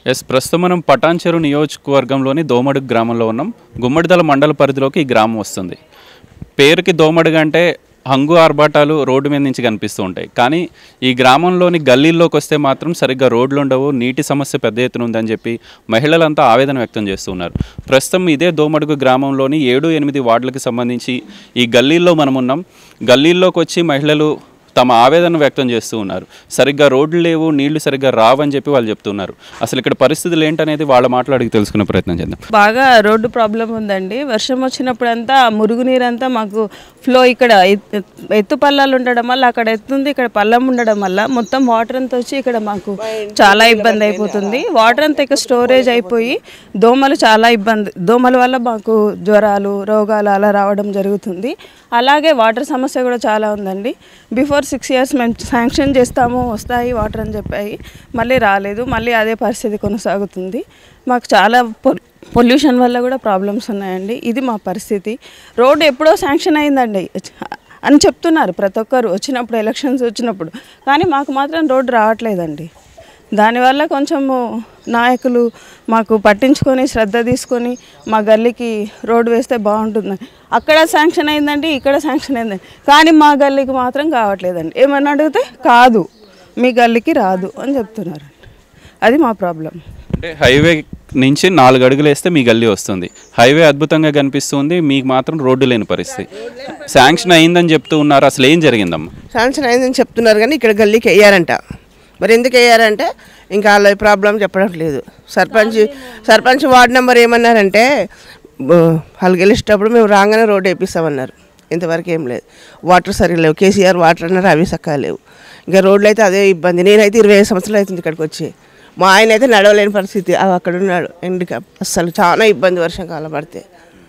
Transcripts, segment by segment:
Yes ప్రస్తుతం మనం పటాన్చెరు నియోజకవర్గంలోని దోమడుగు గ్రామంలో ఉన్నాం గుమ్మడిదల మండల పరిధిలోకి ఈ గ్రామం వస్తుంది పేరుకి దోమడుగు అంటే హంగు ఆర్భాటాలు రోడ్డు మీద నుంచి కనిపిస్తూ ఉంటాయి కానీ ఈ గ్రామంలోని గల్లీల్లోకి వస్తే మాత్రం సరిగ్గా రోడ్లు ఉండవు నీటి సమస్య పెద్ద ఎత్తున ఉందని చెప్పి మహిళలంతా ఆవేదన వ్యక్తం చేస్తూ ఉన్నారు ప్రస్తుతం ఇదే దోమడుగు గ్రామంలోని ఏడు ఎనిమిది వార్డులకు సంబంధించి ఈ గల్లీల్లో మనం ఉన్నాం గల్లీల్లోకి వచ్చి మహిళలు తమ ఆవేదన వ్యక్తం చేస్తూ ఉన్నారు సరిగ్గా రోడ్లు లేవు నీళ్లు సరిగ్గా రావని చెప్పి వాళ్ళు చెప్తున్నారు అసలు ఇక్కడ పరిస్థితులు ఏంటనేది వాళ్ళ మాట్లాడికి తెలుసుకునే ప్రయత్నం చేద్దాం బాగా రోడ్డు ప్రాబ్లం ఉందండి వర్షం వచ్చినప్పుడంతా మురుగునీరంతా మాకు ఫ్లో ఇక్కడ ఎత్- ఎత్తు పల్లాలు ఉండడం వల్ల అక్కడ ఎత్తుంది ఇక్కడ పల్లం ఉండడం వల్ల మొత్తం వాటర్ అంతా వచ్చి ఇక్కడ మాకు చాలా ఇబ్బంది అయిపోతుంది వాటర్ అంతా ఇక్కడ స్టోరేజ్ అయిపోయి దోమలు చాలా ఇబ్బంది దోమల వల్ల మాకు జ్వరాలు రోగాలు అలా రావడం జరుగుతుంది అలాగే వాటర్ సమస్య కూడా చాలా ఉందండి బిఫోర్ సిక్స్ ఇయర్స్ మేము శాంక్షన్ చేస్తాము వస్తాయి వాటర్ అని చెప్పాయి మళ్ళీ రాలేదు మళ్ళీ అదే పరిస్థితి కొనసాగుతుంది మాకు చాలా పొల్ పొల్యూషన్ వల్ల కూడా ప్రాబ్లమ్స్ ఉన్నాయండి ఇది మా పరిస్థితి రోడ్డు ఎప్పుడో శాంక్షన్ అయిందండి అని చెప్తున్నారు ప్రతి ఒక్కరు వచ్చినప్పుడు ఎలక్షన్స్ వచ్చినప్పుడు కానీ మాకు మాత్రం రోడ్డు రావట్లేదండి దానివల్ల కొంచెము నాయకులు మాకు పట్టించుకొని శ్రద్ధ తీసుకొని మా గల్లీకి రోడ్డు వేస్తే బాగుంటుంది అక్కడ శాంక్షన్ అయిందండి ఇక్కడ శాంక్షన్ అయిందండి కానీ మా గల్లీకి మాత్రం కావట్లేదండి ఏమన్నా అడిగితే కాదు మీ గల్లీకి రాదు అని చెప్తున్నారు అది మా ప్రాబ్లం అంటే హైవే నుంచి నాలుగు అడుగులు వేస్తే మీ గల్లీ వస్తుంది హైవే అద్భుతంగా కనిపిస్తుంది మీకు మాత్రం రోడ్డు లేని పరిస్థితి శాంక్షన్ అయిందని చెప్తూ ఉన్నారు అసలు ఏం జరిగిందమ్మా శాంక్షన్ అయిందని చెప్తున్నారు కానీ ఇక్కడ గల్లీకి వేయారంట మరి ఎందుకు వేయారంటే ఇంకా వాళ్ళ ప్రాబ్లం చెప్పడం లేదు సర్పంచ్ సర్పంచ్ వార్డు నెంబర్ ఏమన్నారంటే బ- వాళ్ళు గెలిచేటప్పుడు మేము రాగానే రోడ్డు వేపిస్తామన్నారు ఇంతవరకు ఏం లేదు వాటర్ సరిగ్గా లేవు కేసీఆర్ వాటర్ అన్నారు అవి చక్కగా లేవు ఇంకా రోడ్లు అయితే అదే ఇబ్బంది నేనైతే ఇరవై ఐదు సంవత్సరాలు అవుతుంది ఇక్కడికి వచ్చి మా ఆయన అయితే నడవలేని పరిస్థితి ఆ అక్కడ ఉన్నాడు ఎండిక అస్సలు చాలా ఇబ్బంది వర్షాకాలం పడితే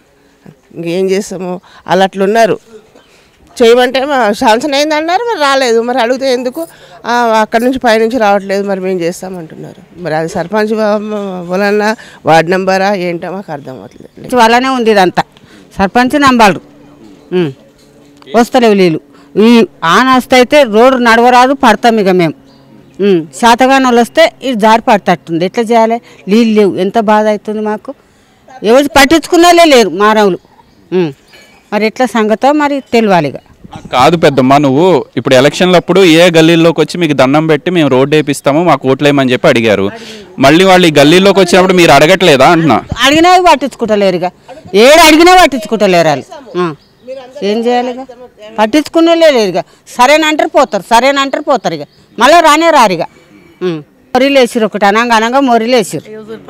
ఇంకేం చేస్తాము వాళ్ళు అట్లున్నారు చేయమంటే మా శాంక్షన్ అయింది అన్నారు మరి రాలేదు మరి అడిగితే ఎందుకు "ఆ, అక్కడి నుంచి పైనుంచి రావట్లేదు మరి మేము చేస్తామంటున్నారు మరి అది సర్పంచ్ వలన వార్డు నెంబరా ఏంటో మాకు అర్థం అవ్వట్లేదు సర్పంచ్ వల్లనే ఉంది ఇదంతా సర్పంచ్ నంబాడు ఉమ్. వస్తలేవు నీళ్ళు ఈ ఆన వస్తే అయితే రోడ్డు నడవరాదు పడతాం ఇక మేము ఉమ్. శాతగాని వాళ్ళు వస్తే ఇది జారి పడతట్టుంది ఎట్లా చేయాలి నీళ్ళు లేవు ఎంత బాధ అవుతుంది మాకు ఎవరు పట్టించుకునే లేరు మానవులు ఉమ్. మరి ఎట్లా సంగతో మరి తెలియాలి ఇక కాదు పెద్దమ్మ నువ్వు ఇప్పుడు ఎలక్షన్లప్పుడు ఏ గల్లీల్లోకి వచ్చి మీకు దండం పెట్టి మేము రోడ్డు వేపిస్తాము మాకు ఓట్లేయమని చెప్పి అడిగారు మళ్ళీ వాళ్ళు ఈ గల్లీలోకి వచ్చినప్పుడు మీరు అడగట్లేదా అంటున్నా అడిగినా పట్టించుకుంటలేరు ఇక ఏడు అడిగినా పట్టించుకుంటలేరు వాళ్ళు ఆ. ఏం చేయాలి ఇక పట్టించుకునే లేరు ఇక సరేనంటారు పోతారు సరేనంటారు పోతారు ఇక మళ్ళీ రానే రారు ఇక ఉం. మొరీలు వేసిరు ఒకటి అనంగా అనంగా మొరీలు వేసిరు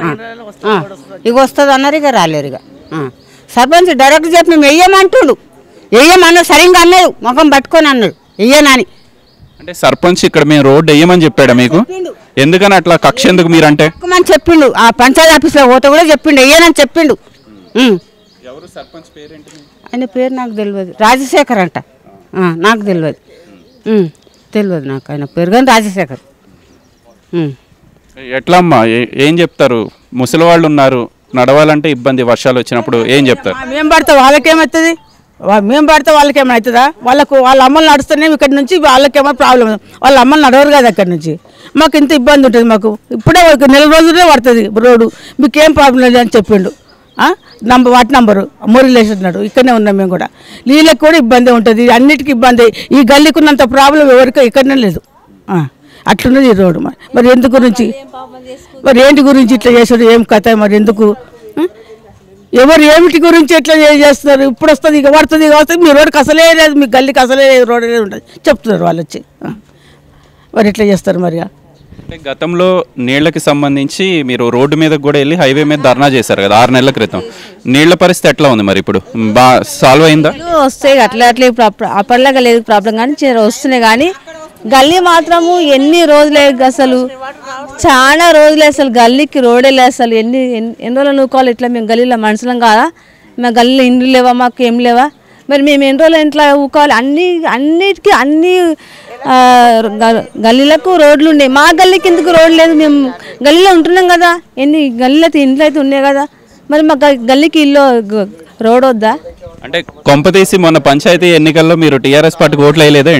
ఆ. ఆ. ఇక వస్తుంది అన్నారు ఇక రాలేరు ఇక ఆ. సర్పంచ్ డైరెక్ట్ చెప్పి మేము వెయ్యమంటుండు వెయ్యమన్నాడు సరిగ్గా అన్నాడు ముఖం పట్టుకొని అన్నాడు వెయ్యనని అంటే సర్పంచ్ ఇక్కడ మేము రోడ్డు వేయమని చెప్పాడా మీకు ఎందుకని అట్లా కక్ష ఎందుకు మీరంటే అని చెప్పిండు ఆ పంచాయతీ ఆఫీస్లో పోతే కూడా చెప్పిండు వెయ్యనని చెప్పిండు ఉం. ఎవరు సర్పంచ్ పేరేంటి ఆయన పేరు నాకు తెలియదు రాజశేఖర్ అంట ఆ, నాకు తెలియదు ఉమ్, తెలియదు నాకు ఆయన పేరు కానీ రాజశేఖర్ ఉమ్. ఎట్లా అమ్మా ఏ- ఏం చెప్తారు ముసలి వాళ్ళు ఉన్నారు నడవాలంటే ఇబ్బంది వర్షాలు వచ్చినప్పుడు ఏం చెప్తారు మేము పడితే వాళ్ళకేమవుతుంది వా- మేము పడితే వాళ్ళకేమైనా అవుతుందా వాళ్ళకు వాళ్ళ అమ్మలు నడుస్తూనే ఇక్కడ నుంచి వాళ్ళకేమో ప్రాబ్లం వాళ్ళ అమ్మలు నడవరు కదా అక్కడి నుంచి మాకు ఇంత ఇబ్బంది ఉంటుంది మాకు ఇప్పుడే ఒక నెల రోజులే పడుతుంది రోడ్డు మీకేం ప్రాబ్లం లేదు అని చెప్పిండు నంబర్ వాటి నంబరు మొరిలేసి ఉన్నాడు ఇక్కడనే ఉన్నాం మేము కూడా నీళ్ళకి కూడా ఇబ్బంది ఉంటుంది అన్నిటికీ ఇబ్బంది ఈ గల్లీకి ఉన్నంత ప్రాబ్లం ఎవరికి ఇక్కడనే లేదు ఆ, అట్లున్నది ఈ రోడ్డు మరి మరి ఎందు గురించి మరి ఏంటి గురించి ఇట్లా చేసాడు ఏం కథ మరి ఎందుకు ఆ? ఎవరు ఏమిటి గురించి ఎట్లా చే- చేస్తున్నారు ఇప్పుడు వస్తుంది ఇక పడుతుంది ఇక వస్తుంది మీ రోడ్డుకి అసలే లేదు మీ గల్లీకి అసలే లేదు రోడ్ లేదు ఉంటుంది చెప్తున్నారు వాళ్ళు వచ్చి ఆ. మరి ఎట్లా చేస్తారు మరి అంటే గతంలో నీళ్ళకి సంబంధించి మీరు రోడ్డు మీద కూడా వెళ్ళి హైవే మీద ధర్నా చేశారు కదా ఆరు నెలల క్రితం నీళ్ళ పరిస్థితి ఎట్లా ఉంది మరి ఇప్పుడు బా సాల్వ్ అయిందా నీళ్ళు వస్తాయి అట్లా అట్లా ఇప్పుడు అప్ప- అప్పటిలాగా లేదు ప్రాబ్లం కానీ చిన్న వస్తున్నాయి కానీ గల్లీ మాత్రము ఎన్ని రోజులే అసలు చాలా రోజులే అసలు గల్లీకి రోడే లేదు అసలు ఎన్ని ఎన్ని ఎన్ని రోజులు నూకోవాలి ఇట్లా మేము గల్లీలో మనుషులం కాదా మా గల్లీలో ఇండ్లు లేవా మాకు ఏం లేవా మరి మేము ఎన్ని రోజులు ఇంట్లో ఊకోవాలి అన్ని అన్నిటికీ అన్ని ఆ, గ- గల్లీలకు రోడ్లు ఉన్నాయి మా గల్లీకి ఎందుకు రోడ్ లేదు మేము గల్లీలో ఉంటున్నాం కదా ఎన్ని గల్లీలో అయితే ఇంట్లో అయితే ఉన్నాయి కదా మరి మా గ- గల్లీకి ఇల్లు గ- రోడ్ వద్దా అంటే కొంపతీసి మొన్న పంచాయతీ ఎన్నికల్లో మీరు టీఆర్ఎస్ పార్టీకి ఓట్లు వేయలేదా ఏంటి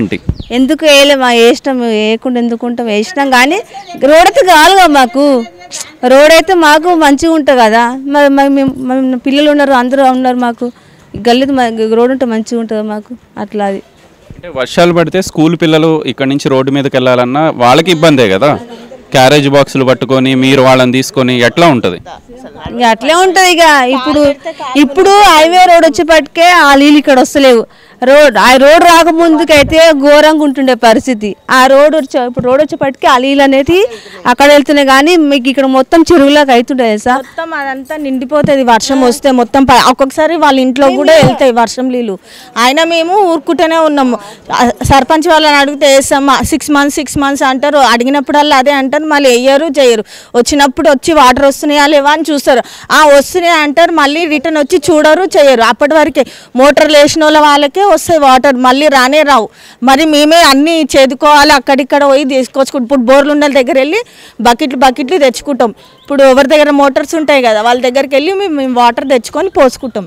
ఎందుకు వేయలేము ఆ వేసినాం వేయకుండా ఎందుకు ఉంటాం వేసినాం కానీ రోడ్ అయితే కావాలిగా మాకు రోడ్ అయితే మాకు మంచిగా ఉంటుంది కదా మరి మరి మేము మరి పిల్లలు ఉన్నారు అందరూ ఉన్నారు మాకు గల్లీ రోడ్ ఉంటే మంచిగా ఉంటుంది మాకు అట్లా అది అంటే వర్షాలు పడితే స్కూల్ పిల్లలు ఇక్కడ నుంచి రోడ్డు మీదకి వెళ్ళాలన్నా వాళ్ళకి ఇబ్బందే కదా క్యారేజ్ బాక్సులు పట్టుకొని మీరు వాళ్ళని తీసుకొని ఎట్లా ఉంటుంది ఇక అట్లే ఉంటుంది ఇక ఇప్పుడు ఇప్పుడు హైవే రోడ్ వచ్చేపటికే ఆ నీళ్ళు ఇక్కడ వస్తలేవు రోడ్ ఆ రోడ్ రాకముందుకైతే ఘోరంగా ఉంటుండే పరిస్థితి ఆ రోడ్ వచ్చే ఇప్పుడు రోడ్ వచ్చేపటికి ఆ నీళ్ళు అనేది అక్కడ వెళ్తున్నాయి కానీ మీకు ఇక్కడ మొత్తం చెరువులాగా అవుతుండే సార్ మొత్తం అదంతా నిండిపోతుంది వర్షం వస్తే మొత్తం ప- ఒక్కొక్కసారి వాళ్ళ ఇంట్లో కూడా వెళ్తాయి వర్షం నీళ్ళు అయినా మేము ఊరుకుంటూనే ఉన్నాము ఆ సర్పంచ్ వాళ్ళని అడిగితే వేస్తాం సిక్స్ మంత్స్ సిక్స్ మంత్స్ అంటారు అడిగినప్పుడల్లా అదే అంటారు మళ్ళీ వేయరు చేయరు వచ్చినప్పుడు వచ్చి వాటర్ వస్తున్నాయా లేవా అని చూస్తారు ఆ వస్తున్నాయి అంటారు మళ్ళీ రిటర్న్ వచ్చి చూడరు చేయరు అప్పటి వరకే మోటార్లు వేసిన వాళ్ళ వాళ్ళకే వస్తాయి వాటర్ మళ్ళీ రానే రావు మరి మేమే అన్నీ చేదుకోవాలి అక్కడిక్కడ పోయి తీసుకొచ్చుకుంటాం ఇప్పుడు బోర్లు ఉన్న దగ్గర వెళ్ళి బకెట్లు బకెట్లు తెచ్చుకుంటాం ఇప్పుడు ఎవరి దగ్గర మోటార్స్ ఉంటాయి కదా వాళ్ళ దగ్గరికి వెళ్ళి మేము మేము వాటర్ తెచ్చుకొని పోసుకుంటాం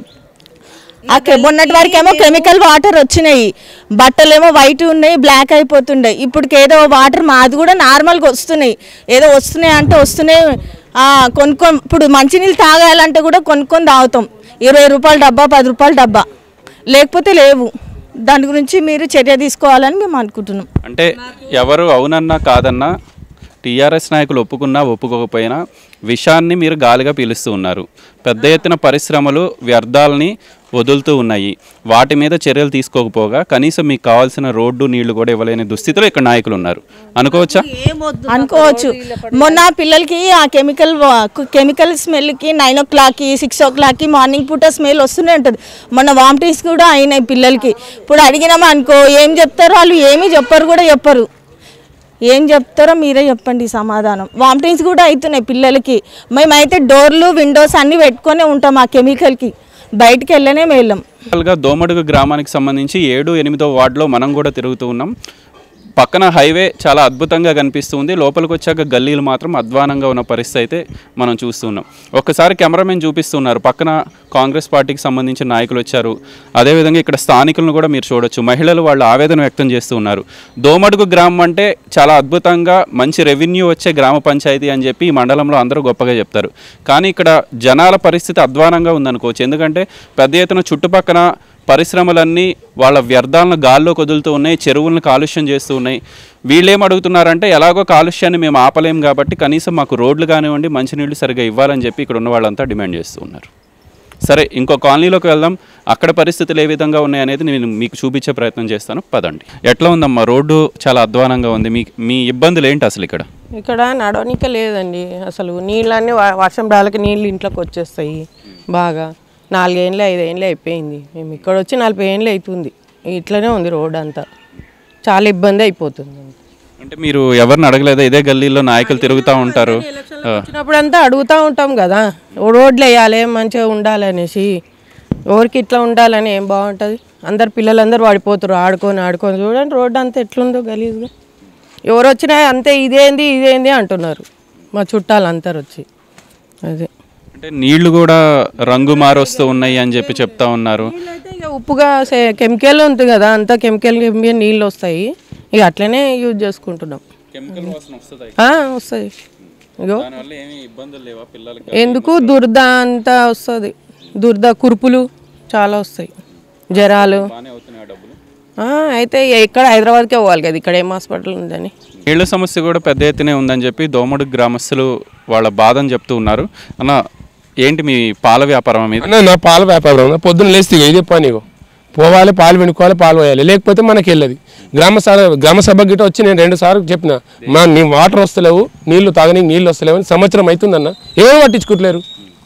ఆ కె- మొన్నటి వరకు ఏమో కెమికల్ వాటర్ వచ్చినాయి బట్టలు ఏమో వైట్ ఉన్నాయి బ్లాక్ అయిపోతుండే ఇప్పుడు ఏదో వాటర్ మాది కూడా నార్మల్గా వస్తున్నాయి ఏదో వస్తున్నాయి అంటే వస్తున్నాయి ఆ, కొనుక్కొని ఇప్పుడు మంచినీళ్ళు తాగాలంటే కూడా కొనుక్కొని తాగుతాం ఇరవై రూపాయల డబ్బా పది రూపాయల డబ్బా లేకపోతే లేవు దాని గురించి మీరు చర్య తీసుకోవాలని మేము అనుకుంటున్నాం అంటే ఎవరు అవునన్నా కాదన్నా టీఆర్ఎస్ నాయకులు ఒప్పుకున్నా ఒప్పుకోకపోయినా విషాన్ని మీరు గాలిగా పీలుస్తూ ఉన్నారు పెద్ద ఎత్తున పరిశ్రమలు వ్యర్థాలని వదులుతూ ఉన్నాయి వాటి మీద చర్యలు తీసుకోకపోగా కనీసం మీకు కావాల్సిన రోడ్డు నీళ్లు కూడా ఇవ్వలేని దుస్థితిలో ఇక్కడ నాయకులు ఉన్నారు అనుకోవచ్చా అనుకోవచ్చు మొన్న పిల్లలకి ఆ కెమికల్ వా- కెమికల్ స్మెల్కి నైన్ ఓ క్లాక్కి సిక్స్ ఓ క్లాక్కి మార్నింగ్ పూట స్మెల్ వస్తూనే ఉంటుంది మొన్న వామిటింగ్స్ కూడా అయినాయి పిల్లలకి ఇప్పుడు అడిగినామా అనుకో ఏం చెప్తారో వాళ్ళు ఏమీ చెప్పరు కూడా చెప్పరు ఏం చెప్తారో మీరే చెప్పండి సమాధానం వామిటింగ్స్ కూడా అవుతున్నాయి పిల్లలకి మేమైతే డోర్లు విండోస్ అన్నీ పెట్టుకొని ఉంటాం ఆ కెమికల్కి బయటికి వెళ్ళనే వెళ్ళాం గా దోమడుగు గ్రామానికి సంబంధించి ఏడు ఎనిమిదో వార్డులో మనం కూడా తిరుగుతూ ఉన్నాం పక్కన హైవే చాలా అద్భుతంగా కనిపిస్తుంది లోపలికి వచ్చాక గల్లీలు మాత్రం అధ్వానంగా ఉన్న పరిస్థితి అయితే మనం చూస్తున్నాం ఒక్కసారి కెమెరామెన్ చూపిస్తున్నారు పక్కన కాంగ్రెస్ పార్టీకి సంబంధించిన నాయకులు వచ్చారు అదేవిధంగా ఇక్కడ స్థానికులను కూడా మీరు చూడొచ్చు మహిళలు వాళ్ళ ఆవేదన వ్యక్తం చేస్తూ ఉన్నారు దోమడుగు గ్రామం అంటే చాలా అద్భుతంగా మంచి రెవెన్యూ వచ్చే గ్రామ పంచాయతీ అని చెప్పి ఈ మండలంలో అందరూ గొప్పగా చెప్తారు కానీ ఇక్కడ జనాల పరిస్థితి అధ్వానంగా ఉందనుకోవచ్చు ఎందుకంటే పెద్ద ఎత్తున చుట్టుపక్కల పరిశ్రమలన్నీ వాళ్ళ వ్యర్థాలను గాల్లోకి వదులుతూ ఉన్నాయి చెరువులను కాలుష్యం చేస్తూ ఉన్నాయి వీళ్ళేం అడుగుతున్నారంటే ఎలాగో కాలుష్యాన్ని మేము ఆపలేం కాబట్టి కనీసం మాకు రోడ్లు కానివ్వండి మంచినీళ్ళు సరిగా ఇవ్వాలని చెప్పి ఇక్కడ ఉన్న వాళ్ళంతా డిమాండ్ చేస్తూ ఉన్నారు సరే ఇంకో కాలనీలోకి వెళ్దాం అక్కడ పరిస్థితులు ఏ విధంగా ఉన్నాయనేది నేను మీకు చూపించే ప్రయత్నం చేస్తాను పదండి ఎట్లా ఉందమ్మా రోడ్డు చాలా అధ్వానంగా ఉంది మీ మీ ఇబ్బందులు ఏంటి అసలు ఇక్కడ ఇక్కడ నడవనిక లేదండి అసలు నీళ్ళన్నీ వ- వర్షం రాళ్ళకి నీళ్ళు ఇంట్లోకి వచ్చేస్తాయి బాగా నాలుగేళ్ళు ఐదేళ్ళు అయిపోయింది మేము ఇక్కడ వచ్చి నలభై ఏళ్ళు అవుతుంది ఇట్లనే ఉంది రోడ్ అంతా చాలా ఇబ్బంది అయిపోతుంది అంటే మీరు ఎవరిని అడగలేదా ఇదే గల్లీలో నాయకులు తిరుగుతూ ఉంటారు ఆ. వచ్చినప్పుడంతా అడుగుతూ ఉంటాం కదా రోడ్లు వేయాలి మంచిగా ఉండాలి అనేసి ఎవరికి ఇట్లా ఉండాలని ఏం బాగుంటుంది అందరు పిల్లలందరూ పడిపోతారు ఆడుకొని ఆడుకొని చూడండి రోడ్డు అంతా ఎట్లుందో గలీజ్గా ఎవరు వచ్చినా అంతే ఇదేంది ఇదేంది అంటున్నారు మా చుట్టాలు అందరు వచ్చి అదే అంటే నీళ్లు కూడా రంగు మారొస్తూ ఉన్నాయి అని చెప్పి చెప్తా ఉన్నారు అయితే ఇక ఉప్పుగా సే- కెమికల్ ఉంటుంది కదా అంతా కెమికల్ కెమికల్ నీళ్ళు వస్తాయి ఇక అట్లనే యూజ్ చేసుకుంటున్నాం కెమికల్ వాసన వస్తుంది ఆ, వస్తాయి ఇగో దానివల్ల ఏమి ఇబ్బందులు లేవా పిల్లలకి ఎందుకు దురద అంతా వస్తుంది దురద కురుపులు చాలా వస్తాయి జ్వరాలు బాగానే అవుతున్నాయి ఆ డబ్బులు ఆ, అయితే ఎక్కడ హైదరాబాద్కే పోవాలి కదా ఇక్కడ ఏం హాస్పిటల్ ఉందని నీళ్ళ సమస్య కూడా పెద్ద ఎత్తునే ఉందని చెప్పి దోమడు గ్రామస్తులు వాళ్ళ బాధని చెప్తూ ఉన్నారు అన్న ఏంటి మీ పాల వ్యాపారం మీద అన్న నా పాల వ్యాపారం అన్న. పొద్దున్న లేస్తే ఇక ఇదే పని ఇగో పోవాలి పాలు వెనుకోవాలి పాలు పోయాలి లేకపోతే మనకి వెళ్ళదు గ్రామ సభ గ్రామ సభ గిట్ట వచ్చి నేను రెండు సార్లు చెప్పిన మా నీ వాటర్ వస్తలేవు నీళ్లు తాగనీకి నీళ్ళు వస్తలేవు అని సంవత్సరం అవుతుందన్న ఎవరు పట్టించుకోవట్లేరు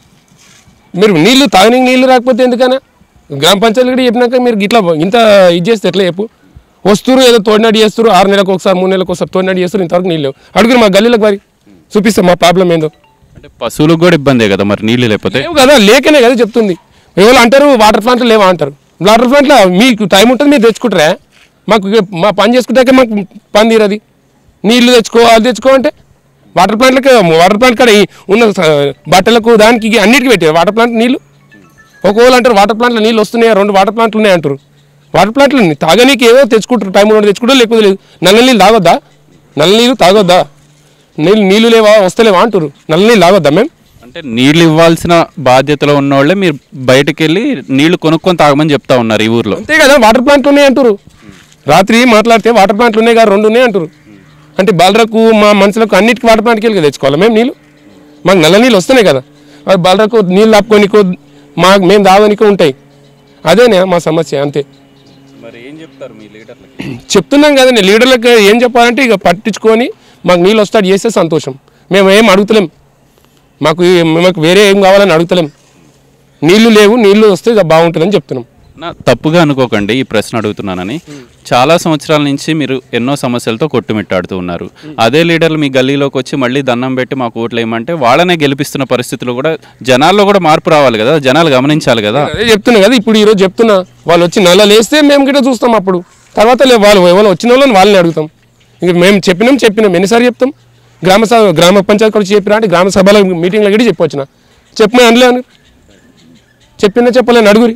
మీరు నీళ్లు తాగనీకి నీళ్లు రాకపోతే ఎందుకన్నా గ్రామ పంచాయతీ కూడా చెప్పినాక మీరు ఇట్లా ఇంత ఇది చేస్తే ఎట్లా చెప్పు వస్తురు ఏదో తోడినాడు చేస్తారు ఆరు నెలలకు ఒకసారి మూడు నెలలకు ఒకసారి తోడినాడు చేస్తారు ఇంతవరకు నీళ్ళు అడుగురు మా గల్లీలకు మరి చూపిస్తాం మా ప్రాబ్లం ఏందో అంటే పశువులకు కూడా ఇబ్బందే కదా మరి నీళ్ళు లేకపోతే లేవు కదా లేకనే కదా చెప్తుంది ఎవరు అంటారు వాటర్ ప్లాంట్లు లేవా అంటారు వాటర్ ప్లాంట్లో మీకు టైం ఉంటుంది మీరు తెచ్చుకుంటారా మాకు ఇక మా పని చేసుకుంటాకే మాకు పని తీరది నీళ్లు తెచ్చుకో అది తెచ్చుకో అంటే వాటర్ ప్లాంట్లకి వాటర్ ప్లాంట్ కాడ ఈ ఉన్న స- బట్టలకు దానికి ఇక అన్నిటికీ పెట్టారు వాటర్ ప్లాంట్ నీళ్ళు ఒకవేళ అంటారు వాటర్ ప్లాంట్లో నీళ్ళు వస్తున్నాయి రెండు వాటర్ ప్లాంట్లు ఉన్నాయి అంటారు వాటర్ ప్లాంట్లు ఉన్నాయి. తాగనీకి ఏదో తెచ్చుకుంటారు టైం ఉన్నట్టు తెచ్చుకుంటారు లేకపోతే లేదు నల్ల నీళ్ళు తాగొద్దా నల్ల నీళ్ళు తాగొద్దా నీళ్ళు నీళ్ళు లేవా వస్తలేవా అంటారు నల్ల నీళ్ళు తాగొద్దా మేము అంటే నీళ్ళు ఇవ్వాల్సిన బాధ్యతలో ఉన్న వాళ్ళే మీరు బయటకు వెళ్ళి నీళ్లు కొనుక్కొని తాగమని చెప్తా ఉన్నారు ఈ ఊర్లో అంతే కదా వాటర్ ప్లాంట్లు ఉన్నాయి అంటారు రాత్రి మాట్లాడితే వాటర్ ప్లాంట్లు ఉన్నాయి కదా రెండు ఉన్నాయి అంటారు అంటే బాలరకు మా మనుషులకు అన్నిటికీ వాటర్ ప్లాంట్కి వెళ్ళి తెచ్చుకోవాలి మేము నీళ్ళు మాకు నల్ల నీళ్ళు వస్తున్నాయి కదా మరి బాలరకు నీళ్ళు ఆపుకోనికో మా మేము తాగనికో ఉంటాయి అదేనే మా సమస్య అంతే మరి ఏం చెప్తారు మీ లీడర్లకి చెప్తున్నాం కదండి లీడర్లకు ఏం చెప్పాలంటే ఇక పట్టించుకొని మాకు నీళ్ళు వస్తాడు చేస్తే సంతోషం మేము ఏం అడుగుతలేం మాకు ఈ- మాకు వేరే ఏం కావాలని అడుగుతలేం నీళ్లు లేవు నీళ్లు వస్తే ఇక బాగుంటుందని చెప్తున్నాం నా తప్పుగా అనుకోకండి ఈ ప్రశ్న అడుగుతున్నానని చాలా సంవత్సరాల నుంచి మీరు ఎన్నో సమస్యలతో కొట్టుమిట్టాడుతూ ఉన్నారు అదే లీడర్లు మీ గల్లీలోకి వచ్చి మళ్ళీ దండం పెట్టి మాకు ఓట్లు వేయమంటే వాళ్ళనే గెలిపిస్తున్న పరిస్థితులు కూడా జనాల్లో కూడా మార్పు రావాలి కదా జనాలు గమనించాలి కదా అదే చెప్తున్నా కదా ఇప్పుడు ఈరోజు చెప్తున్నా వాళ్ళు వచ్చి నల్ల లేస్తే మేము గిట్ట చూస్తాం అప్పుడు తర్వాత లే వాళ్ళు ఎవరు వచ్చిన వాళ్ళని వాళ్ళని అడుగుతాం ఇంక మేము చెప్పినాం చెప్పినాం ఎన్నిసార్లు చెప్తాం గ్రామ సభ గ్రామ పంచాయతీ కూడా చెప్పినా అంటే గ్రామ సభలో మీటింగ్లో గిట్టి చెప్పొచ్చిన చెప్పమే అనలే అని చెప్పినా చెప్పలేని అడుగురి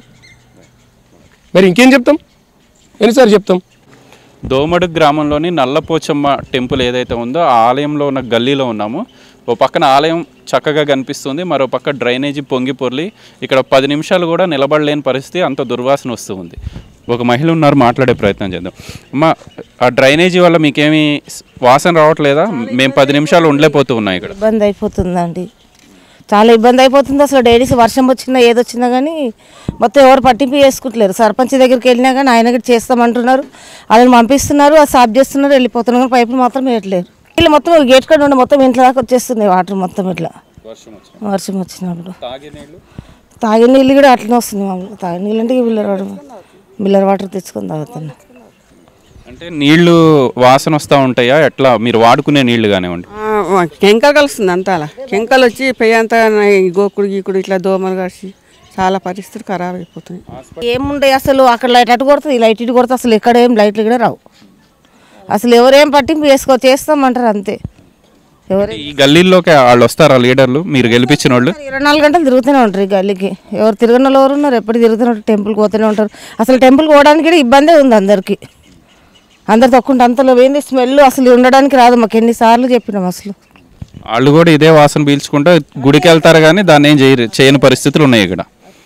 మరి ఇంకేం చెప్తాం ఎన్నిసార్లు చెప్తాం దోమడు గ్రామంలోని నల్లపోచమ్మ టెంపుల్ ఏదైతే ఉందో ఆ ఆలయంలో ఉన్న గల్లీలో ఉన్నాము ఓ పక్కన ఆలయం చక్కగా కనిపిస్తుంది మరో పక్క డ్రైనేజీ పొంగి పొర్లి ఇక్కడ పది నిమిషాలు కూడా నిలబడలేని పరిస్థితి అంత దుర్వాసన వస్తూ ఉంది ఒక మహిళ ఉన్నారు మాట్లాడే ప్రయత్నం చేద్దాం అమ్మ ఆ డ్రైనేజీ వల్ల మీకేమీ స్- వాసన రావట్లేదా మేము పది నిమిషాలు ఉండలేకపోతూ ఉన్నాం ఇక్కడ ఇబ్బంది అయిపోతుందండి చాలా ఇబ్బంది అయిపోతుంది అసలు డైలీస్ వర్షం వచ్చినా ఏదొచ్చినా కానీ మొత్తం ఎవరు పట్టింపు చేసుకుంటలేరు సర్పంచ్ దగ్గరికి వెళ్ళినా కానీ ఆయన కూడా చేస్తామంటున్నారు వాళ్ళని పంపిస్తున్నారు అది సాఫ్ చేస్తున్నారు వెళ్ళిపోతున్నారు కానీ పైపులు మాత్రం వేయట్లేరు వీళ్ళు మొత్తం గేట్ కాడ ఉండి మొత్తం ఇంట్లో దాకా వచ్చేస్తున్నాయి వాటర్ మొత్తం ఇట్లా వర్షం వచ్చినప్పుడు తాగే నీళ్ళు కూడా అట్లనే వస్తుంది మామూలు తాగే నీళ్ళు అంటే బిల్లర్ వాటర్ బిల్లర్ వాటర్ తెచ్చుకొని తాగుతున్నాం అంటే నీళ్లు వాసన వస్తూ ఉంటాయా ఎట్లా మీరు వాడుకునే నీళ్లు కానివ్వండి కెంకలు కలుస్తుంది అంతా అలా కెంకలు వచ్చి పెయ్యి అంతా ఈ గోకుడు గీకుడు ఇట్లా దోమలు కలిసి చాలా పరిస్థితులు ఖరాబ్ అయిపోతుంది ఏముండే అసలు అక్కడ లైట్ అటు కొడుతుంది ఈ లైట్ ఇటు కొడుతుంది అసలు ఎక్కడ ఏం లైట్లు కూడా రావు అసలు ఎవరేం పట్టింపు చేసుకో చేస్తామంటారు అంతే ఎవరు ఈ గల్లీల్లోకి వాళ్ళు వస్తారా లీడర్లు మీరు గెలిపించిన వాళ్ళు ఇరవై నాలుగు గంటలు తిరుగుతూనే ఉంటారు ఈ గల్లీకి ఎవరు తిరగని వాళ్ళు ఎవరు ఉన్నారు ఎప్పుడు తిరుగుతూనే ఉంటారు టెంపుల్కి పోతూనే ఉంటారు అసలు టెంపుల్కి పోవడానికి కూడా ఇబ్బందే ఉంది అందరికీ అందరు తక్కువ అంతలో పోయింది స్మెల్ అసలు ఉండడానికి రాదు మాకు ఎన్నిసార్లు చెప్పినాం అసలు వాళ్ళు కూడా ఇదే వాసన పీల్చుకుంటూ గుడికి వెళ్తారు కానీ దాన్ని ఏం చేయరు చేయని పరిస్థితులు ఉన్నాయి ఇక్కడ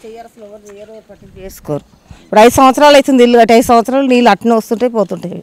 చేసుకోరు ఇప్పుడు ఐదు సంవత్సరాలు అవుతుంది ఇల్లు కట్టి ఐదు సంవత్సరాలు నీళ్ళు అట్నే వస్తుంటాయి పోతుంటాయి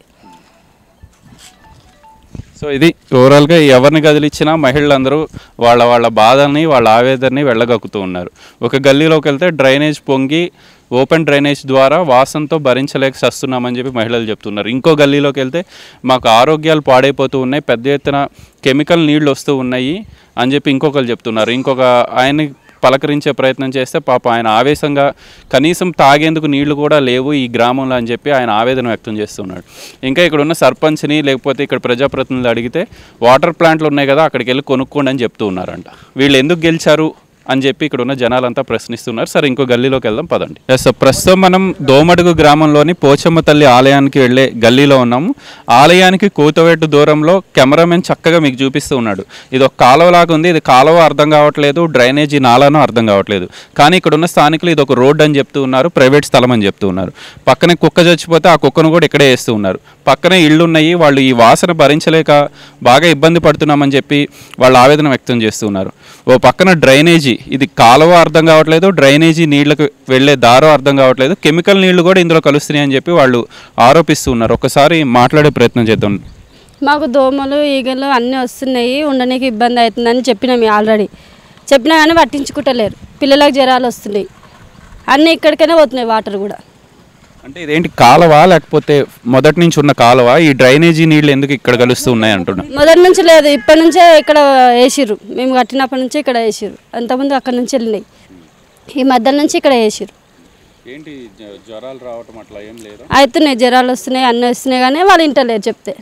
సో ఇది ఓవరాల్గా ఎవరిని కదిలిచ్చినా మహిళలందరూ వాళ్ళ వాళ్ళ బాధల్ని వాళ్ళ ఆవేదనని వెళ్ళగక్కుతూ ఉన్నారు ఒక గల్లీలోకి వెళ్తే డ్రైనేజ్ పొంగి ఓపెన్ డ్రైనేజ్ ద్వారా వాసనతో భరించలేక చస్తున్నామని చెప్పి మహిళలు చెప్తున్నారు ఇంకో గల్లీలోకి వెళ్తే మాకు ఆరోగ్యాలు పాడైపోతూ ఉన్నాయి పెద్ద ఎత్తున కెమికల్ నీళ్లు వస్తూ ఉన్నాయి అని చెప్పి ఇంకొకరు చెప్తున్నారు ఇంకొక ఆయన పలకరించే ప్రయత్నం చేస్తే పాప ఆయన ఆవేశంగా కనీసం తాగేందుకు నీళ్లు కూడా లేవు ఈ గ్రామంలో అని చెప్పి ఆయన ఆవేదన వ్యక్తం చేస్తున్నాడు ఇంకా ఇక్కడ ఉన్న సర్పంచ్ని లేకపోతే ఇక్కడ ప్రజాప్రతినిధులు అడిగితే వాటర్ ప్లాంట్లు ఉన్నాయి కదా అక్కడికి వెళ్ళి కొనుక్కోండి అని చెప్తూ ఉన్నారంట వీళ్ళు ఎందుకు గెలిచారు అని చెప్పి ఇక్కడ ఉన్న జనాలంతా ప్రశ్నిస్తున్నారు సరే ఇంకో గల్లీలోకి వెళ్దాం పదండి ఎస్ ప్రస్తుతం మనం దోమడుగు గ్రామంలోని పోచమ్మ తల్లి ఆలయానికి వెళ్ళే గల్లీలో ఉన్నాము ఆలయానికి కూతవేటు దూరంలో కెమెరామెన్ చక్కగా మీకు చూపిస్తూ ఉన్నాడు ఇది ఒక కాలువలాగా ఉంది ఇది కాలువ అర్థం కావట్లేదు డ్రైనేజీ నాలానో అర్థం కావట్లేదు కానీ ఇక్కడ ఉన్న స్థానికులు ఇది ఒక రోడ్ అని చెప్తూ ఉన్నారు ప్రైవేట్ స్థలం అని చెప్తూ ఉన్నారు పక్కనే కుక్క చచ్చిపోతే ఆ కుక్కను కూడా ఇక్కడే వేస్తూ ఉన్నారు పక్కనే ఇళ్ళు ఉన్నాయి వాళ్ళు ఈ వాసన భరించలేక బాగా ఇబ్బంది పడుతున్నామని చెప్పి వాళ్ళు ఆవేదన వ్యక్తం చేస్తున్నారు ఓ పక్కన డ్రైనేజీ ఇది కాలువ అర్థం కావట్లేదు డ్రైనేజీ నీళ్లకు వెళ్ళే దారో అర్థం కావట్లేదు కెమికల్ నీళ్లు కూడా ఇందులో కలుస్తున్నాయి అని చెప్పి వాళ్ళు ఆరోపిస్తున్నారు ఒకసారి మాట్లాడే ప్రయత్నం చేద్దాం మాకు దోమలు ఈగలు అన్నీ వస్తున్నాయి ఉండడానికి ఇబ్బంది అవుతుందని చెప్పినాం ఆల్రెడీ చెప్పినా కానీ పట్టించుకుంటలేరు పిల్లలకు జ్వరాలు వస్తున్నాయి అన్నీ ఇక్కడికైనా పోతున్నాయి వాటర్ కూడా అంటే ఇదేంటి కాలువ లేకపోతే మొదటి నుంచి ఉన్న కాలువ ఈ డ్రైనేజీ నీళ్లు ఎందుకు ఇక్కడ కలుస్తూ ఉన్నాయి అంటున్నా మొదటి నుంచి లేదు ఇప్పటి నుంచే ఇక్కడ వేసిర్రు మేము కట్టినప్పటి నుంచి ఇక్కడ వేసిర్రు అంతకుముందు అక్కడ నుంచి వెళ్ళినాయి ఈ మధ్య నుంచి ఇక్కడ వేసిర్రు ఏంటి జ్వరాలు రావటం అట్లా ఏం లేదా అవుతున్నాయి జ్వరాలు వస్తున్నాయి అన్నీ వస్తున్నాయి కానీ వాళ్ళు ఇంటలేరు చెప్తే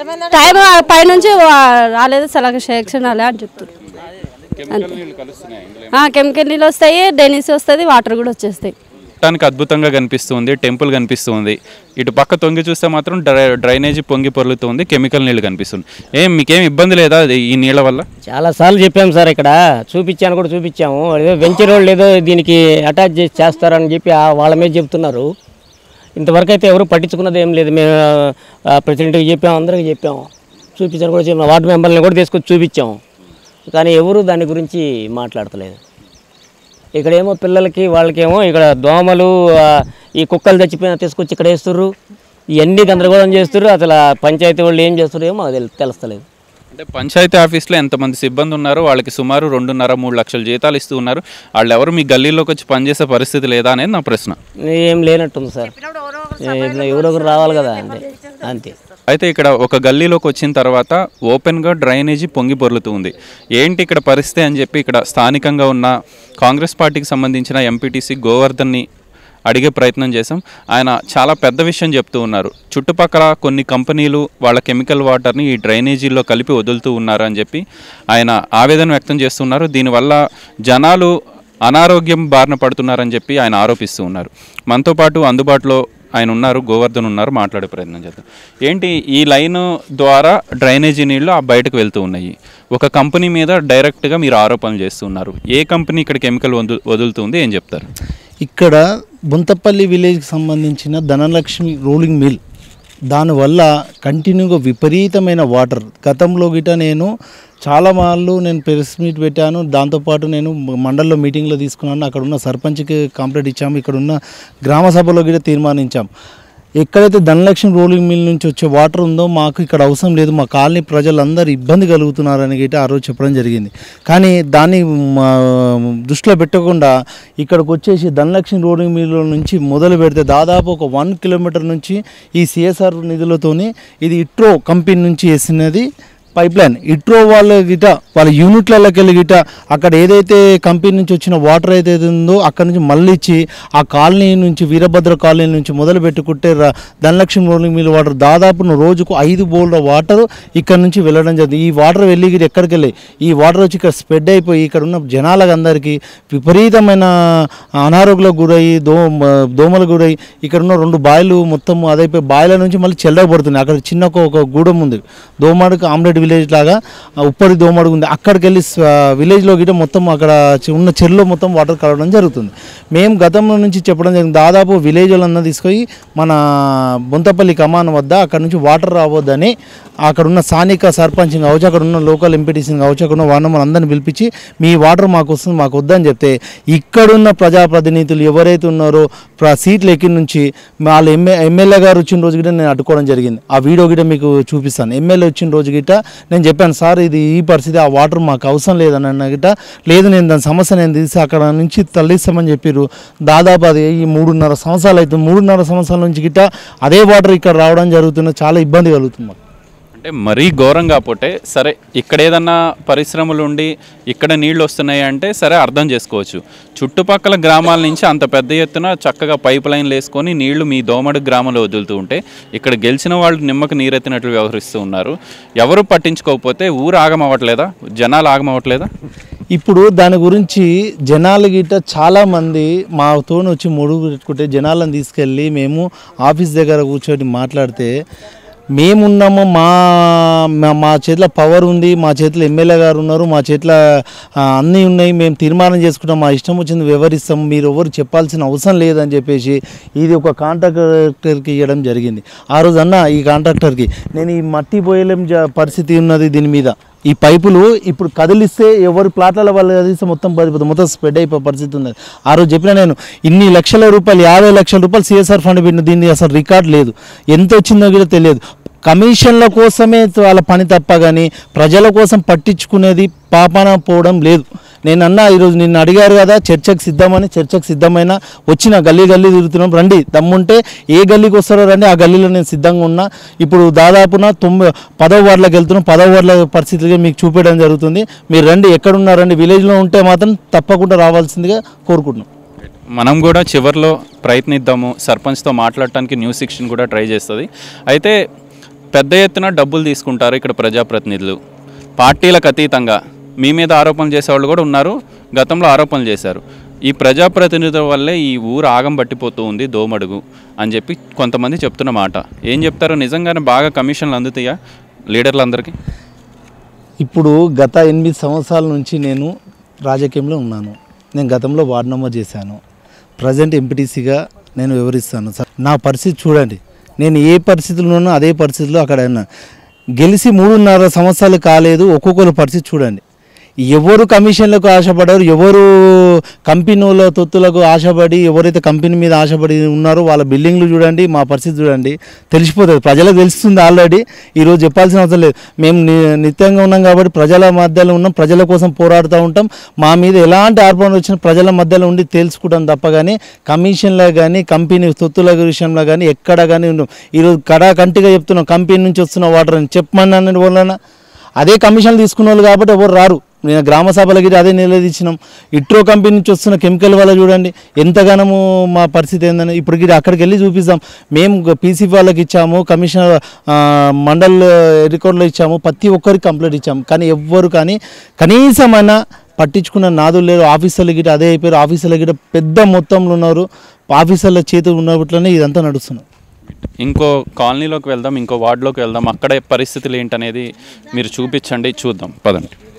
టైం పైనుంచి వా- రాలేదు సలహా సెక్షన్ రాలే అని చెప్తారు కెమికల్ నీళ్లు కలుస్తున్నాయి ఇందులో ఆ, కెమికల్ నీళ్ళు వస్తాయి డెనిస్ వస్తుంది వాటర్ కూడా వచ్చేస్తాయి చూడటానికి అద్భుతంగా కనిపిస్తుంది టెంపుల్ కనిపిస్తుంది ఇటు పక్క తొంగి చూస్తే మాత్రం డ్రై డ్రైనేజీ పొంగి పొర్లుతుంది కెమికల్ నీళ్ళు కనిపిస్తుంది ఏం మీకేం ఇబ్బంది లేదా అది ఈ నీళ్ళ వల్ల చాలా సార్లు చెప్పాము సార్ ఇక్కడ చూపించాను కూడా చూపించాము ఏదో వెంచర్ వాళ్ళు ఏదో దీనికి అటాచ్ చేసి చేస్తారని చెప్పి ఆ వాళ్ళ మీద చెప్తున్నారు ఇంతవరకు అయితే ఎవరు పట్టించుకున్నది ఏం లేదు మేము ప్రెసిడెంట్కి చెప్పాము అందరికీ చెప్పాము చూపించాను కూడా చెప్పాము వార్డు మెంబర్ని కూడా తీసుకొచ్చి చూపించాము కానీ ఎవరు దాని గురించి మాట్లాడతలేదు ఇక్కడేమో పిల్లలకి వాళ్ళకేమో ఇక్కడ దోమలు ఆ, ఈ కుక్కలు చచ్చిపోయిన తీసుకొచ్చి ఇక్కడ వేస్తుర్రు ఇవన్నీ గందరగోళం చేస్తుర్రు అసలు ఆ పంచాయతీ వాళ్ళు ఏం చేస్తుర్రు ఏమో అది తెలుస్తలేదు అంటే పంచాయతీ ఆఫీస్లో ఎంతమంది సిబ్బంది ఉన్నారో వాళ్ళకి సుమారు రెండున్నర మూడు లక్షల జీతాలు ఇస్తూ ఉన్నారు వాళ్ళు ఎవరు మీ గల్లీలోకి వచ్చి పనిచేసే పరిస్థితి లేదా అనేది నా ప్రశ్న ఏం లేనట్టుంది సార్ ఏ- ఎవరో ఒకరు రావాలి కదా అంతే అంతే అయితే ఇక్కడ ఒక గల్లీలోకి వచ్చిన తర్వాత ఓపెన్గా డ్రైనేజీ పొంగి పొర్లుతూ ఉంది ఏంటి ఇక్కడ పరిస్థితి అని చెప్పి ఇక్కడ స్థానికంగా ఉన్న కాంగ్రెస్ పార్టీకి సంబంధించిన ఎంపీటీసీ గోవర్ధన్ని అడిగే ప్రయత్నం చేశాం ఆయన చాలా పెద్ద విషయం చెప్తూ ఉన్నారు చుట్టుపక్కల కొన్ని కంపెనీలు వాళ్ళ కెమికల్ వాటర్ని ఈ డ్రైనేజీల్లో కలిపి వదులుతూ ఉన్నారు అని చెప్పి ఆయన ఆవేదన వ్యక్తం చేస్తున్నారు దీనివల్ల జనాలు అనారోగ్యం బారిన పడుతున్నారని చెప్పి ఆయన ఆరోపిస్తూ ఉన్నారు మనతో పాటు అందుబాటులో ఆయన ఉన్నారు గోవర్ధన్ ఉన్నారు మాట్లాడే ప్రయత్నం చేద్దాం ఏంటి ఈ లైన్ ద్వారా డ్రైనేజీ నీళ్లు ఆ బయటకు వెళ్తూ ఉన్నాయి ఒక కంపెనీ మీద డైరెక్ట్గా మీరు ఆరోపణలు చేస్తున్నారు ఏ కంపెనీ ఇక్కడ కెమికల్ వదు వదులుతుంది ఏం చెప్తారు ఇక్కడ బుంతపల్లి విలేజ్కి సంబంధించిన ధనలక్ష్మి రోలింగ్ మిల్ దానివల్ల కంటిన్యూగా విపరీతమైన వాటర్ గతంలో గిట నేను చాలా మార్లు నేను ప్రెస్ మీట్ పెట్టాను దాంతోపాటు నేను మండల్లో మీటింగ్లో తీసుకున్నాను అక్కడ ఉన్న సర్పంచ్కి కంప్లైంట్ ఇచ్చాము ఇక్కడ ఉన్న గ్రామ సభలో గిట తీర్మానించాం ఎక్కడైతే ధనలక్ష్మి రోలింగ్ మిల్ నుంచి వచ్చే వాటర్ ఉందో మాకు ఇక్కడ అవసరం లేదు మా కాలనీ ప్రజలందరూ ఇబ్బంది కలుగుతున్నారని గిట్ట ఆ రోజు చెప్పడం జరిగింది కానీ దాన్ని మా దృష్టిలో పెట్టకుండా ఇక్కడికి వచ్చేసి ధనలక్ష్మి రోలింగ్ మిల్ నుంచి మొదలు పెడితే దాదాపు ఒక వన్ కిలోమీటర్ నుంచి ఈ సిఎస్ఆర్ నిధులతోని ఇది ఇట్రో కంపెనీ నుంచి వేసినది పైప్ లైన్ ఇట్రో వాళ్ళ గిట వాళ్ళ యూనిట్లలోకి వెళ్ళి గిట అక్కడ ఏదైతే కంపెనీ నుంచి వచ్చిన వాటర్ ఏదైతే ఉందో అక్కడ నుంచి మళ్ళీ ఇచ్చి ఆ కాలనీ నుంచి వీరభద్ర కాలనీ నుంచి మొదలు పెట్టుకుంటే ర- ధనలక్ష్మి రోలింగ్ మిల్ వాటర్ దాదాపు రోజుకు ఐదు బోల్డ్ల వాటర్ ఇక్కడ నుంచి వెళ్ళడం జరిగింది ఈ వాటర్ వెళ్ళి గిట ఎక్కడికి వెళ్ళి ఈ వాటర్ వచ్చి ఇక్కడ స్ప్రెడ్ అయిపోయి ఇక్కడ ఉన్న జనాలకు అందరికీ విపరీతమైన అనారోగ్యాలకు గురయ్యి దో దోమలకు గురయ్యి ఇక్కడ ఉన్న రెండు బాయిలు మొత్తం అదైపోయి బాయిల నుంచి మళ్ళీ చెల్లగా పడుతున్నాయి అక్కడ చిన్న ఒక- ఒక గూడెం ఉంది దోమాడుకు ఆమ్లెట్ విలేజ్ లాగా ఆ ఉప్పరి దోమడుగు ఉంది అక్కడికి వెళ్ళి స్వ- విలేజ్లో గిట మొత్తం అక్కడ చి- ఉన్న చెరువులో మొత్తం వాటర్ కలవడం జరుగుతుంది మేము గతంలో నుంచి చెప్పడం జరిగింది దాదాపు విలేజ్ వాళ్ళందరూ తీసుకొని మన బొంతపల్లి కమాన్ వద్ద అక్కడ నుంచి వాటర్ రావద్దని అక్కడ ఉన్న స్థానిక సర్పంచ్ కావచ్చు అక్కడ ఉన్న లోకల్ ఎంపీటీసీని కావచ్చు అక్కడ ఉన్న వార్డు అందరిని పిలిపించి మీ వాటర్ మాకు వస్తుంది మాకు వద్దని చెప్తే ఇక్కడున్న ప్రజాప్రతినిధులు ఎవరైతే ఉన్నారో ప్ర సీట్లు ఎక్కి నుంచి వాళ్ళ ఎమ్మె ఎమ్మెల్యే గారు వచ్చిన రోజు గిట్ట నేను అడ్డుకోవడం జరిగింది ఆ వీడియో గిట్ట మీకు చూపిస్తాను ఎమ్మెల్యే వచ్చిన రోజు గిట్ట నేను చెప్పాను సార్ ఇది ఈ పరిస్థితి ఆ వాటర్ మాకు అవసరం లేదని అన్న గిట్ట లేదు నేను దాని సమస్య నేను తీసి అక్కడ నుంచి తరలిస్తామని చెప్పారు దాదాపు అది ఈ మూడున్నర సంవత్సరాలు అవుతుంది మూడున్నర సంవత్సరాల నుంచి గిట్ట అదే వాటర్ ఇక్కడ రావడం జరుగుతుంది చాలా ఇబ్బంది కలుగుతుంది మాకు అంటే మరీ ఘోరంగా పోతే సరే ఇక్కడ ఏదన్నా పరిశ్రమలు ఉండి ఇక్కడ నీళ్ళు వస్తున్నాయి అంటే సరే అర్థం చేసుకోవచ్చు చుట్టుపక్కల గ్రామాల నుంచి అంత పెద్ద ఎత్తున చక్కగా పైప్ లైన్లు వేసుకొని నీళ్లు మీ దోమడి గ్రామంలో వదులుతూ ఉంటే ఇక్కడ గెలిచిన వాళ్ళు నిమ్మకు నీరెత్తినట్లు వ్యవహరిస్తూ ఉన్నారు ఎవరు పట్టించుకోకపోతే ఊరు ఆగమవ్వట్లేదా జనాలు ఆగమవ్వట్లేదా ఇప్పుడు దాని గురించి జనాలు గిట్ట చాలామంది మాతో వచ్చి మొడుగు పెట్టుకుంటే జనాలను తీసుకెళ్ళి మేము ఆఫీస్ దగ్గర కూర్చొని మాట్లాడితే మేమున్నాము మా మా- మా చేతిలో పవర్ ఉంది మా చేతిలో ఎమ్మెల్యే గారు ఉన్నారు మా చేతిలో ఆ, అన్నీ ఉన్నాయి మేము తీర్మానం చేసుకుంటాం మా ఇష్టం వచ్చింది వివరిస్తాం మీరు ఎవరు చెప్పాల్సిన అవసరం లేదని చెప్పేసి ఇది ఒక కాంట్రాక్టర్కి ఇవ్వడం జరిగింది ఆ రోజు అన్న ఈ కాంట్రాక్టర్కి నేను ఈ మట్టి పోయలేం జ- పరిస్థితి ఉన్నది దీని మీద ఈ పైపులు ఇప్పుడు కదిలిస్తే ఎవరి ప్లాట్ల వాళ్ళు కదిలిస్తే మొత్తం పడిపోతుంది మొత్తం స్ప్రెడ్ అయిపోయే పరిస్థితి ఉంది ఆ రోజు చెప్పిన నేను ఇన్ని లక్షల రూపాయలు యాభై లక్షల రూపాయలు సిఎస్ఆర్ ఫండ్ పెట్టిన దీన్ని అసలు రికార్డ్ లేదు ఎంత వచ్చిందో కూడా తెలియదు కమిషన్ల కోసమే వాళ్ళ పని తప్ప కానీ ప్రజల కోసం పట్టించుకునేది పాపాన పోవడం లేదు నేను అన్నా ఈరోజు నిన్ను అడిగారు కదా చర్చకు సిద్ధమని చర్చకు సిద్ధమైన వచ్చిన గల్లీ గల్లీ తిరుగుతున్నాం రండి దమ్ముంటే ఏ గల్లీకి వస్తారో రండి ఆ గల్లీలో నేను సిద్ధంగా ఉన్నా ఇప్పుడు దాదాపున తొమ్మిది పదవ వార్డులకు వెళ్తున్నాం పదవ వార్డుల పరిస్థితిగా మీకు చూపించడం జరుగుతుంది మీరు రండి ఎక్కడున్నారండి విలేజ్లో ఉంటే మాత్రం తప్పకుండా రావాల్సిందిగా కోరుకుంటున్నాం మనం కూడా చివర్లో ప్రయత్నిద్దాము సర్పంచ్తో మాట్లాడటానికి న్యూస్ సెక్షన్ కూడా ట్రై చేస్తుంది అయితే పెద్ద ఎత్తున డబ్బులు తీసుకుంటారు ఇక్కడ ప్రజాప్రతినిధులు పార్టీలకు అతీతంగా మీ మీద ఆరోపణలు చేసేవాళ్ళు కూడా ఉన్నారు గతంలో ఆరోపణలు చేశారు ఈ ప్రజాప్రతినిధుల వల్లే ఈ ఊరు ఆగం పట్టిపోతూ ఉంది దోమడుగు అని చెప్పి కొంతమంది చెప్తున్న మాట ఏం చెప్తారు నిజంగానే బాగా కమిషన్లు అందుతాయా లీడర్లందరికీ ఇప్పుడు గత ఎనిమిది సంవత్సరాల నుంచి నేను రాజకీయంలో ఉన్నాను నేను గతంలో వార్డ్ నంబర్ చేశాను ప్రజెంట్ ఎంపీటీసీగా నేను వివరిస్తాను సార్ నా పరిస్థితి చూడండి నేను ఏ పరిస్థితిలో ఉన్నా అదే పరిస్థితిలో అక్కడ ఉన్నా గెలిచి మూడున్నర సంవత్సరాలు కాలేదు ఒక్కొక్కరు పరిస్థితి చూడండి ఎవరు కమిషన్లకు ఆశపడారు ఎవరు కంపెనీల తొత్తులకు ఆశపడి ఎవరైతే కంపెనీ మీద ఆశపడి ఉన్నారో వాళ్ళ బిల్డింగ్లు చూడండి మా పరిస్థితి చూడండి తెలిసిపోతుంది ప్రజలకు తెలుస్తుంది ఆల్రెడీ ఈరోజు చెప్పాల్సిన అవసరం లేదు మేము ని- నిత్యంగా ఉన్నాం కాబట్టి ప్రజల మధ్యలో ఉన్నాం ప్రజల కోసం పోరాడుతూ ఉంటాం మా మీద ఎలాంటి ఆర్పణ వచ్చినా ప్రజల మధ్యలో ఉండి తేల్చుకుంటాం తప్ప కానీ కమిషన్లో కానీ కంపెనీ తొత్తుల విషయంలో కానీ ఎక్కడ కానీ ఉండం ఈరోజు కడా కంటిగా చెప్తున్నాం కంపెనీ నుంచి వస్తున్న వాటర్ అని చెప్పమన్నాను వలన అదే కమిషన్లు తీసుకున్న వాళ్ళు కాబట్టి ఎవరు రారు నేను గ్రామ సభలకి అదే నిలదీసినాం ఇట్రో కంపెనీ నుంచి వస్తున్న కెమికల్ వల్ల చూడండి ఎంతగానో మా పరిస్థితి ఏందని ఇప్పటికి అక్కడికి వెళ్ళి చూపిస్తాం మేము పీసీ వాళ్ళకి ఇచ్చాము కమిషనర్ ఆ, మండల్ రికార్డులో ఇచ్చాము ప్రతి ఒక్కరికి కంప్లైంట్ ఇచ్చాము కానీ ఎవ్వరు కానీ కనీసమైనా పట్టించుకున్న నాదులు లేరు ఆఫీసర్లు గిట్ట అదే అయిపోయారు ఆఫీసర్లు గిట్ట పెద్ద మొత్తంలో ఉన్నారు ఆఫీసర్ల చేతులు ఉన్నట్లనే ఇదంతా నడుస్తుంది ఇంకో కాలనీలోకి వెళ్దాం ఇంకో వార్డులోకి వెళ్దాం అక్కడే పరిస్థితులు ఏంటనేది మీరు చూపించండి చూద్దాం పదండి